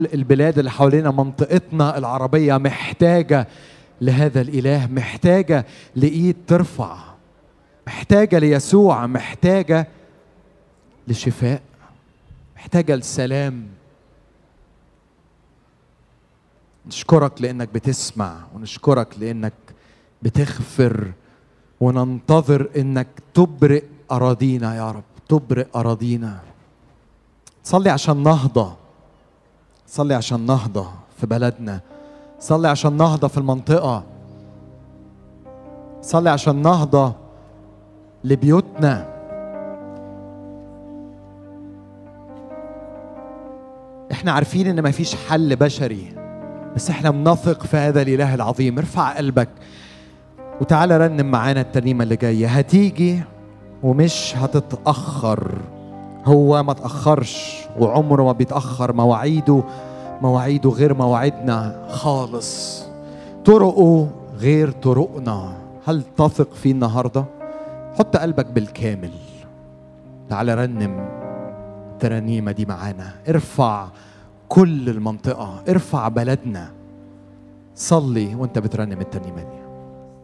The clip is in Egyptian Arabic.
البلاد اللي حوالينا منطقتنا العربية محتاجة لهذا الإله محتاجة لإيد ترفع محتاجة ليسوع محتاجة لشفاء محتاجة لسلام نشكرك لأنك بتسمع ونشكرك لأنك بتغفر وننتظر أنك تبرئ أراضينا يا رب تبرئ أراضينا صلي عشان نهضة صلي عشان نهضة في بلدنا صلي عشان نهضة في المنطقة صلي عشان نهضة لبيوتنا احنا عارفين ان مفيش حل بشري بس احنا بنثق في هذا الاله العظيم ارفع قلبك وتعالى رنم معانا الترنيمه اللي جايه هتيجي ومش هتتاخر هو ما تاخرش وعمره ما بيتاخر مواعيده مواعيده غير مواعيدنا خالص طرقه غير طرقنا هل تثق فيه النهارده حط قلبك بالكامل تعالى رنم الترانيمة دي معانا ارفع كل المنطقة ارفع بلدنا صلي وانت بترنم الترنيمة دي